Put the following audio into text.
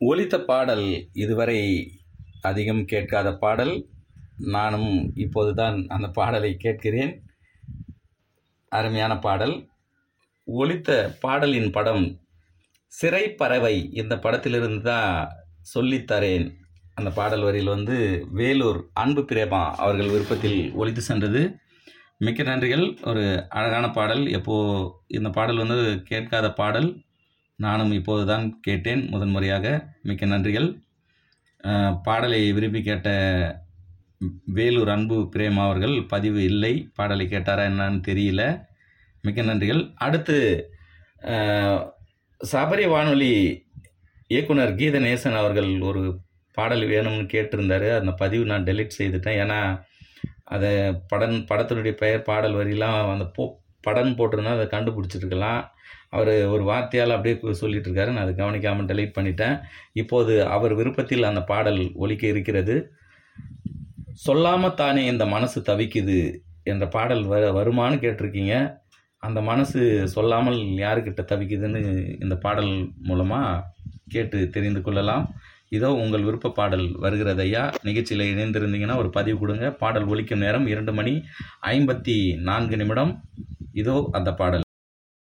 ஒலித்த பாடல் இதுவரை அதிகம் கேட்காத பாடல் நானும் இப்போது தான் அந்த பாடலை கேட்கிறேன் அருமையான பாடல் ஒலித்த பாடலின் படம் சிறை பறவை இந்த படத்திலிருந்து தான் சொல்லித்தரேன் அந்த பாடல் வரியில் வந்து வேலூர் அன்பு பிரேமா அவர்கள் விருப்பத்தில் ஒலித்து சென்றது மிக்க நன்றிகள் ஒரு அழகான பாடல் எப்போ இந்த பாடல் வந்து கேட்காத பாடல் நானும் இப்போது தான் கேட்டேன் முதன்முறையாக மிக்க நன்றிகள் அஹ், பாடலை விரும்பி கேட்ட வேலூர் அன்பு பிரேமா அவர்கள் பதிவு இல்லை பாடலை கேட்டாரா என்னன்னு தெரியல மிக்க நன்றிகள் அடுத்து அஹ், சபரி வானொலி இயக்குனர் கீதநேசன் அவர்கள் ஒரு பாடல் வேணும்னு கேட்டிருந்தாரு அந்த பதிவு நான் டெலீட் செய்துட்டேன் ஏன்னா அதை படம் படத்தினுடைய பெயர் பாடல் வரிலாம் அந்த போ படம் போட்டிருந்தா அதை கண்டுபிடிச்சிருக்கலாம் அவர் ஒரு வார்த்தையால் அப்படியே கு- சொல்லிட்டு இருக்காரு நான் அதை கவனிக்காமல் டெலீட் பண்ணிட்டேன் இப்போது அவர் விருப்பத்தில் அந்த பாடல் ஒலிக்க இருக்கிறது சொல்லாம தானே இந்த மனசு தவிக்குது என்ற பாடல் வ வருமானு கேட்டிருக்கீங்க அந்த மனசு சொல்லாமல் யாருக்கிட்ட தவிக்குதுன்னு இந்த பாடல் மூலமாக கேட்டு தெரிந்து கொள்ளலாம் இதோ உங்கள் விருப்ப பாடல் வருகிறது ஐயா நிகழ்ச்சியில் இணைந்திருந்தீங்கன்னா ஒரு பதிவு கொடுங்க பாடல் ஒலிக்கும் நேரம் இரண்டு மணி ஐம்பத்தி நான்கு நிமிடம் இதோ அந்த பாடல்